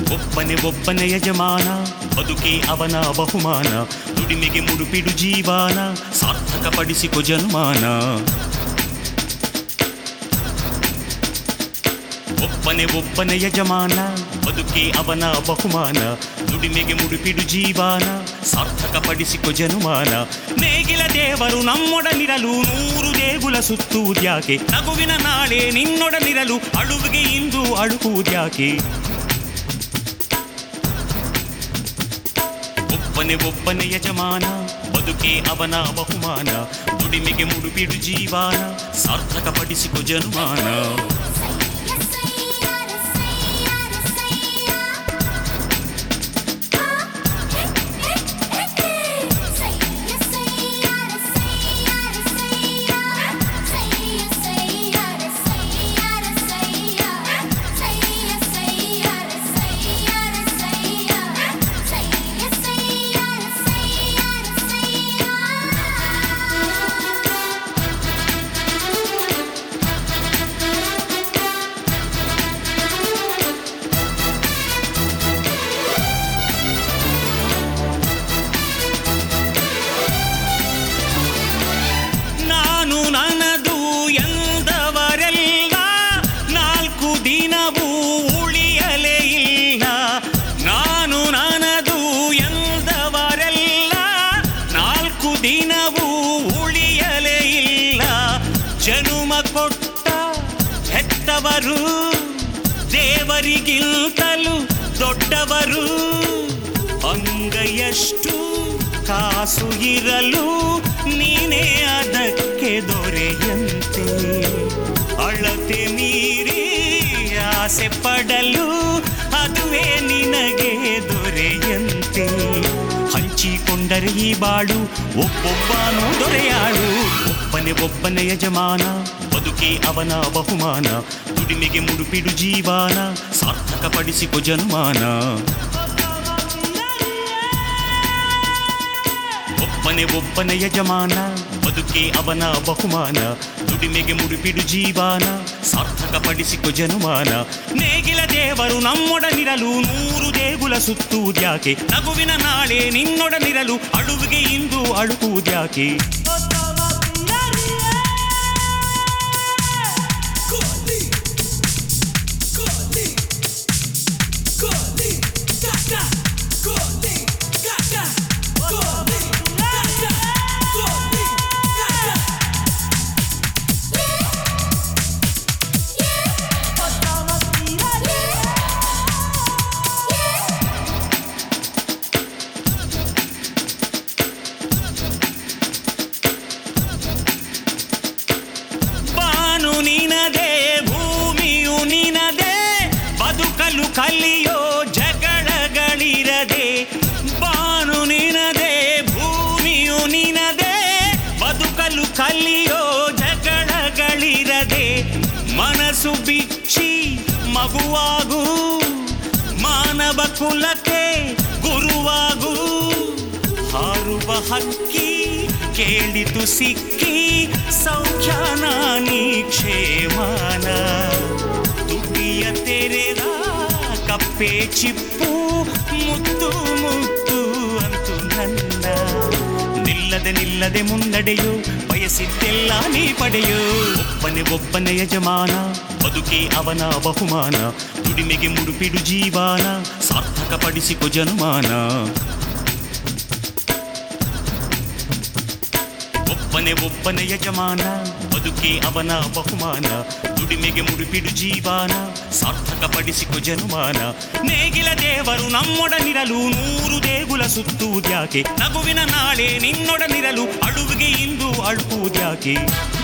ಒಬ್ಬನೇ ಒಬ್ಬನೇ ಯಜಮಾನ ಬದುಕೇ ಅವನ ಬಹುಮಾನ ದುಡಿಮೆಗೆ ಮುಡುಪಿಡು ಜೀವಾನ ಸಾರ್ಥಕಪಡಿಸಿಕೊ ಜನ್ಮಾನ ಒಬ್ಬನೇ ಒಬ್ಬನೇ ಯಜಮಾನ ಬದುಕೇ ಅವನ ಬಹುಮಾನ ದುಡಿಮೆಗೆ ಮುಡುಪಿಡು ಜೀವಾನ ಸಾರ್ಥಕಪಡಿಸಿಕೊ ಜನುಮಾನ ನೇಗಿಲ ದೇವರು ನಮ್ಮೊಡನಿರಲು ನೂರು ದೇಗುಲ ಸುತ್ತುವುದ್ಯಾಕೆ ನಗುವಿನ ನಾಳೆ ನಿನ್ನೊಡನಿರಲು ಅಳುವಿಗೆ ಇಂದು ಅಳುವುದ್ಯಾಕೆ ಒಬ್ಬನೇ ಒಬ್ಬನೇ ಯಜಮಾನ ಬದುಕೇ ಅವನ ಬಹುಮಾನ ದುಡಿಮೆಗೆ ಮುಡುಪಿಡು ಜೀವಾನ ಸಾರ್ಥಕಪಡಿಸಿಕೊ ಜನುಮಾನ ನಾನು ನನ್ನದು ಎಂದವರೆಲ್ಲ ನಾಲ್ಕು ದಿನವೂ ಉಳಿಯಲೇ ಇಲ್ಲ ನಾನು ನನ್ನದು ಎಂದವರೆಲ್ಲ ನಾಲ್ಕು ದಿನವೂ ಉಳಿಯಲೇ ಇಲ್ಲ ಜನುಮ ಕೊಟ್ಟ ಹೆತ್ತವರು ದೇವರಿಗಿಂತಲೂ ದೊಡ್ಡವರು ಅಂಗೈಯಷ್ಟು ಕಾಸು ಇರಲು ನೀನೇ ಅದಕ್ಕೆ ದೊರೆಯಂತೆ ಅಳತೆ ಮೀರಿ ಆಸೆ ಪಡಲು ಅದುವೇ ನಿನಗೆ ದೊರೆಯಂತೆ ಹಂಚಿಕೊಂಡರೆ ಈ ಬಾಳು ಒಬ್ಬೊಬ್ಬನು ದೊರೆಯಾಳು ಒಬ್ಬನೇ ಒಬ್ಬನೇ ಯಜಮಾನ ಬದುಕೇ ಅವನ ಬಹುಮಾನ ದುಡಿಮೆಗೆ ಮುಡುಪಿಡು ಜೀವಾನ ಸಾರ್ಥಕಪಡಿಸಿಕೊ ಜನ್ಮಾನ ಒಬ್ಬನೇ ಒಬ್ಬನೇ ಯಜಮಾನ ಬದುಕೇ ಅವನ ಬಹುಮಾನ ದುಡಿಮೆಗೆ ಮುಡುಪಿಡು ಜೀವಾನ ಸಾರ್ಥಕಪಡಿಸಿಕೊ ಜನುಮಾನ ನೇಗಿಲ ದೇವರು ನಮ್ಮೊಡನಿರಲು ನೂರು ದೇಗುಲ ಸುತ್ತುವುದ್ಯಾಕೆ ನಗುವಿನ ನಾಳೆ ನಿನ್ನೊಡನಿರಲು ಅಳುವಿಗೆ ಇಂದು ಅಳುವುದ್ಯಾಕೆ ಬಾನು ನಿನದೆ ಭೂಮಿಯು ನಿನದೆ ಬದುಕಲು ಕಲಿಯೋ ಜಗಳಗಳಿರದೆ ಬಾನು ನಿನದೆ ಭೂಮಿಯು ನಿನದೆ ಬದುಕಲು ಕಲಿಯೋ ಜಗಳಗಳಿರದೆ ಮನಸ್ಸು ಬಿಚ್ಚಿ ಮಗುವಾಗು ಮಾನವ ಕುಲಕ್ಕೆ ಗುರುವಾಗು ಹಾರುವ ಹಕ್ಕಿ ಕೇಳಿತು ಸಿಕ್ಕಿ ಸೌಖ್ಯಾನ ನೀ ಕ್ಷೇಮಾನ ತುಟಿಯ ತೆರೆದ ಕಪ್ಪೆ ಚಿಪ್ಪು ಮುತ್ತು ಮುತ್ತು ಅಂತು ನನ್ನ ನಿಲ್ಲದೆ ನಿಲ್ಲದೆ ಮುನ್ನಡೆಯು ಬಯಸಿದ್ದೆಲ್ಲ ನೀ ಪಡೆಯು ಒಬ್ಬನೇ ಒಬ್ಬನೇ ಯಜಮಾನ ಬದುಕೇ ಅವನ ಬಹುಮಾನ ದುಡಿಮೆಗೆ ಮುಡುಪಿಡು ಜೀವಾನ ಸಾರ್ಥಕಪಡಿಸಿಕೊ ಜನುಮಾನ ಒಬ್ಬನೇ ಒಬ್ಬನೇ ಯಜಮಾನ ಬದುಕೇ ಅವನ ಬಹುಮಾನ ದುಡಿಮೆಗೆ ಮುಡುಪಿಡು ಜೀವಾನ ಸಾರ್ಥಕಪಡಿಸಿಕೊ ಜನುಮಾನ ನೇಗಿಲ ದೇವರು ನಮ್ಮೊಡನಿರಲು ನೂರು ದೇಗುಲ ಸುತ್ತುವುದ್ಯಾಕೆ ನಗುವಿನ ನಾಳೆ ನಿನ್ನೊಡನಿರಲು ಅಳುವಿಗೆ ಇಂದು ಅಳುವುದ್ಯಾಕೆ